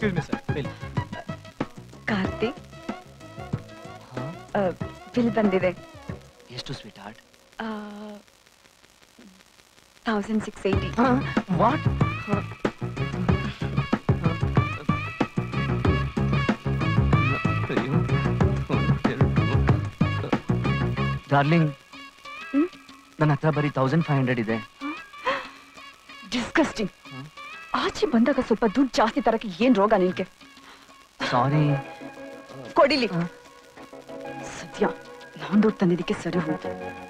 Excuse me sir bill Karthik bill ಬಂದಿದೆ ಎಷ್ಟು sweetheart thousand six eighty what darling hmm? ನನ್ನ ಹತ್ರ ಬರೀ ತೌಸಂಡ್ ಫೈವ್ ಹಂಡ್ರೆಡ್ ಇದೆ ಡಿಸ್ಕಸ್ಟಿಂಗ್ ಆಚೆ ಬಂದಾಗ ಸ್ವಲ್ಪ ದುಡ್ಡು ಜಾಸ್ತಿ ತರಕ್ಕೆ ಏನ್ ರೋಗ ನಿನ್ಗೆ ಸಾರಿ ಕೊಡಿಲಿ ಸದ್ಯ ನಾನ್ ದುಡ್ಡು ತಂದಿದ್ದಕ್ಕೆ ಸರಿ ಹೋಯ್ತು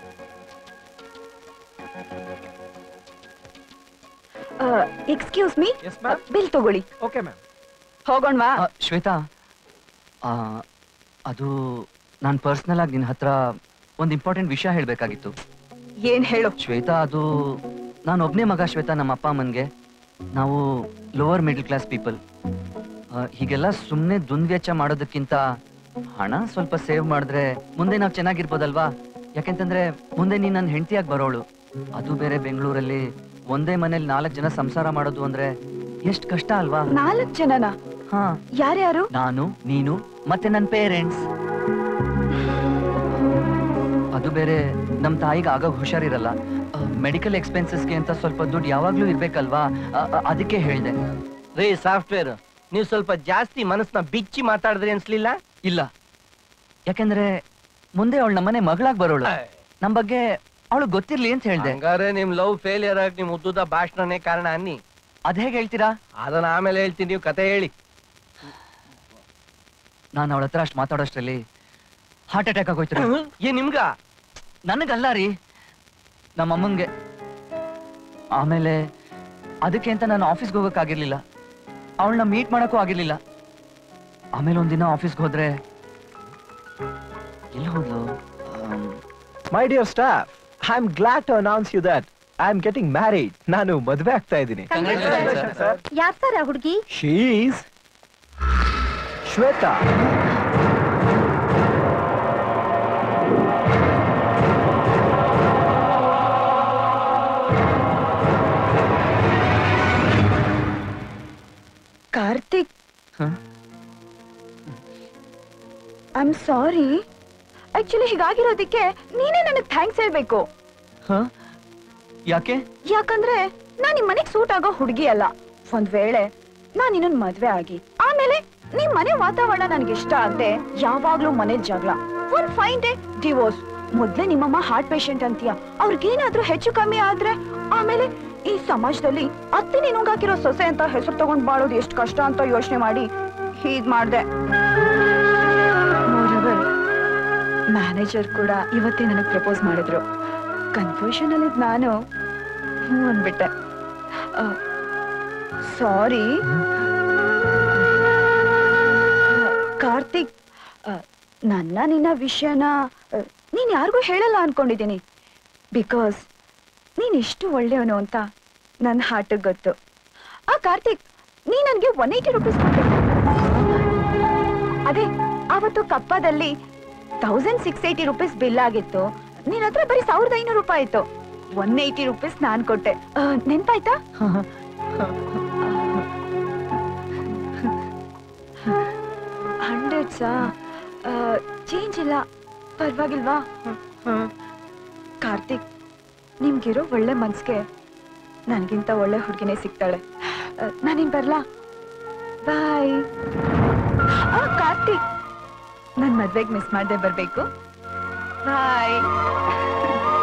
excuse me Yes, ma'am. Bill ತಗೊಳ್ಳಿ ಓಕೆ ಮ್ಯಾಮ್ ಹೋಗೋಣವಾ ಆ, ಶ್ವೇತಾ ಆ, ಅದು ನಾನು ಪರ್ಸ್ನಲ್ ಆಗಿ ನಿನ್ನ ಹತ್ರ ಒಂದು ಇಂಪಾರ್ಟೆಂಟ್ ವಿಷಯ ಹೇಳಬೇಕಾಗಿತ್ತು ಏನ್ ಹೇಳು ಶ್ವೇತಾ ಅದು ನಾನು ಒಬ್ಬನೇ ಮಗ ಶ್ವೇತಾ ನಮ್ಮ ಅಪ್ಪ ಅಮ್ಮನಿಗೆ ನಾವು ಲೋವರ್ ಮಿಡಲ್ ಕ್ಲಾಸ್ ಪೀಪಲ್ ಹೀಗೆಲ್ಲ ಸುಮ್ಮನೆ ದುಂದ್ವೆಚ್ಚ ಮಾಡೋದಕ್ಕಿಂತ ಹಣ ಸ್ವಲ್ಪ ಸೇವ್ ಮಾಡಿದ್ರೆ ಮುಂದೆ ನಾವು ಚೆನ್ನಾಗಿರ್ಬೋದಲ್ವಾ ಯಾಕೆಂತಂದ್ರೆ ಮುಂದೆ ನೀನು ನನ್ನ ಹೆಂಡತಿಯಾಗಿ ಬರೋಳು ಅದು ಬೇರೆ ಬೆಂಗಳೂರಲ್ಲಿ ಒಂದೇ ಮನೇಲಿ ನಾಲ್ಕು ಜನ ಸಂಸಾರ ಮಾಡೋದು ಅಂದ್ರೆ ಎಷ್ಟು ಕಷ್ಟ ಅಲ್ವಾ ನಾಲ್ಕ್ ಜನನ ಹಾ ಯಾರ್ಯಾರು ನಾನು ನೀನು ಮತ್ತೆ ನನ್ನ ಪೇರೆಂಟ್ಸ್ ಅದು ಬೇರೆ ನಮ್ಮ ತಾಯಿಗೆ ಆಗಾಗ ಹುಷಾರಿರಲ್ಲ ಮೆಡಿಕಲ್ ಎಕ್ಸ್ಪೆನ್ಸಸ್ಗೆ ಅಂತ ಸ್ವಲ್ಪ ದುಡ್ಡು ಯಾವಾಗ್ಲೂ ಇರ್ಬೇಕಲ್ವಾ ಅ- ಅ- ಅದಕ್ಕೆ ಹೇಳ್ದೆ ರೀ ಸಾಫ್ಟ್ವೇರ್ ನೀವು ಸ್ವಲ್ಪ ಜಾಸ್ತಿ ಮನಸ್ಸನ್ನ ಬಿಚ್ಚಿ ಮಾತಾಡಿದ್ರಿ ಅನ್ಸ್ಲಿಲ್ಲ ಇಲ್ಲ ಯಾಕೆಂದ್ರೆ ಮುಂದೆ ಅವಳು ನಮ್ಮನೆ ಮಗಳಾಗ್ ಬರೋಳು ನಮ್ ಬಗ್ಗೆ ಅವಳು ಗೊತ್ತಿರ್ಲಿ ಅಂತ ಹೇಳ್ದೆ ಹಂಗಾರೆ ನಿಮ್ ಲವ್ ಫೇಲಿಯರ್ ಆಗಿ ನಿಮ್ ಉದ್ದುದ ಭಾಷಣನೇ ಕಾರಣ ಅನ್ನಿ ಅದ್ ಹೇಗೆ ಹೇಳ್ತೀರಾ ಅದನ್ನ ಆಮೇಲೆ ಹೇಳ್ತೀನಿ ನೀವು ಕತೆ ಹೇಳಿ ನಾನು ಅವಳ ಹತ್ರ ಅಷ್ಟು ಮಾತಾಡೋಷ್ಟ್ರಲ್ಲಿ ಹಾರ್ಟ್ ಅಟ್ಯಾಕ್ ಆಗೋಯ್ತು ಏ ನಿಮ್ಗ ನನಗಲ್ಲ ರೀ ನಮ್ಮ ಅಮ್ಮಂಗೆ ಆಮೇಲೆ ಅದಕ್ಕೆ ಅಂತ ನಾನು ಆಫೀಸ್ಗೆ ಹೋಗಕ್ಕಾಗಿರ್ಲಿಲ್ಲ ಅವಳನ್ನ ಮೀಟ್ ಮಾಡಕ್ಕೂ ಆಗಿರ್ಲಿಲ್ಲ ಆಮೇಲೆ ಒಂದಿನ ಆಫೀಸ್ಗೆ ಹೋದ್ರೆ ಎಲ್ಲಿ ಹೋದ್ಲು um, my dear staff I am glad to announce you that I am getting married ನಾನು ಮದುವೆ ಆಗ್ತಾ ಇದ್ದೀನಿ ಯಾರ್ ಸರ್ ಆ ಹುಡುಗಿ ಶೀಸ್ ಶ್ವೇತಾ ಕಾರ್ತಿಕ್ ಹ? ಐ ಆಮ್ ಸಾರಿ ಆಕ್ಚುಲಿ ಹೀಗಾಗಿರೋದಕ್ಕೆ ನೀನೇ ನನಗೆ ಥ್ಯಾಂಕ್ಸ್ ಹೇಳ್ಬೇಕು ಹ? ಯಾಕೆ ಯಾಕಂದ್ರೆ ನಾನ್ ನಿಮ್ ಮನೆಗ್ ಸೂಟ್ ಆಗೋ ಹುಡುಗಿ ಅಲ್ಲ ಒಂದ್ ವೇಳೆ ನಾನ್ ಇನ್ನೊಂದ್ ಮದ್ವೆ ಆಗಿ ಆಮೇಲೆ ನಿಮ್ ಮನೆ ವಾತಾವರಣ ನನ್ಗೆ ಇಷ್ಟ ಆಗದೆ ಯಾವಾಗ್ಲೂ ಮನೆ ಜಗಳ ಒಂದ್ ಫೈನ್ ಡೇ ಡಿವೋರ್ಸ್ ಮೊದ್ಲೇ ನಿಮ್ಮಮ್ಮ ಹಾರ್ಟ್ ಪೇಷಂಟ್ ಅಂತೀಯ ಅವ್ರಿಗೇನಾದ್ರೂ ಹೆಚ್ಚು ಕಮ್ಮಿ ಆದ್ರೆ ಆಮೇಲೆ ಈ ಸಮಾಜದಲ್ಲಿ ಅತ್ತೆ ನುಂಗಾಕಿರೋ ಸೊಸೆ ಅಂತ ಹೆಸರು ತಗೊಂಡ್ ಬಾಳೋದು ಎಷ್ಟು ಕಷ್ಟ ಅಂತ ಯೋಚನೆ ಮಾಡಿ ಹೀಗ್ ಮಾಡ್ದೆ ಮ್ಯಾನೇಜರ್ ಕೂಡ ಇವತ್ತೇ ನನಗ್ ಪ್ರಪೋಸ್ ಮಾಡಿದ್ರು ಕನ್ಫ್ಯೂಷನ್ ಅಲ್ಲಿ ನಾನು ಹ್ಞೂ ಅಂದ್ಬಿಟ್ಟೆ ಸಾರಿ ಕಾರ್ತಿಕ್ ಆ, ನನ್ನ ನಿನ್ನ ವಿಷಯನ ಆ, ನೀನ್ ಯಾರಿಗೂ ಹೇಳಲ್ಲ ಅನ್ಕೊಂಡಿದ್ದೀನಿ ಬಿಕಾಸ್ ನೀನ್ ಎಷ್ಟು ಒಳ್ಳೆಯವನು ಅಂತ ನನ್ನ ಹಾರ್ಟಿಗೆ ಗೊತ್ತು ಆ ಕಾರ್ತಿಕ್ ನೀ ನನ್ಗೆ ಒನ್ ಏಯ್ಟಿ ರುಪೀಸ್ ಅದೇ ಅವತ್ತು ಕಪ್ಪದಲ್ಲಿ thousand six eighty rupees bill ಆಗಿತ್ತು ನಿನ್ ಹತ್ರ ಬರೀ ಸಾವಿರದ ಐನೂರು ರೂಪಾಯಿ ಇತ್ತು ಒನ್ ಏಯ್ಟಿ ರುಪೀಸ್ ನಾನ್ ಕೊಟ್ಟೆ ಆ, ನೆನ್ಪಾಯ್ತಾ ಹಂಡ್ರೆಡ್ಸಾ ಚೇಂಜ್ ಇಲ್ಲ ಪರವಾಗಿಲ್ವಾ ಕಾರ್ತಿಕ್ ನಿಮ್ಗಿರೋ ಒಳ್ಳೆ ಮನ್ಸ್ಗೆ ನನ್ಗಿಂತ ಒಳ್ಳೆ ಹುಡುಗಿನೇ ಸಿಗ್ತಾಳೆ ಆ, ನಾನಿನ್ ಬರ್ಲಾ ಬಾಯ್ ಆ ಕಾರ್ತಿಕ್ ನನ್ ಮದ್ವೆಗ್ ಮಿಸ್ ಮಾಡ್ದೆ ಬರ್ಬೇಕು ಬಾಯ್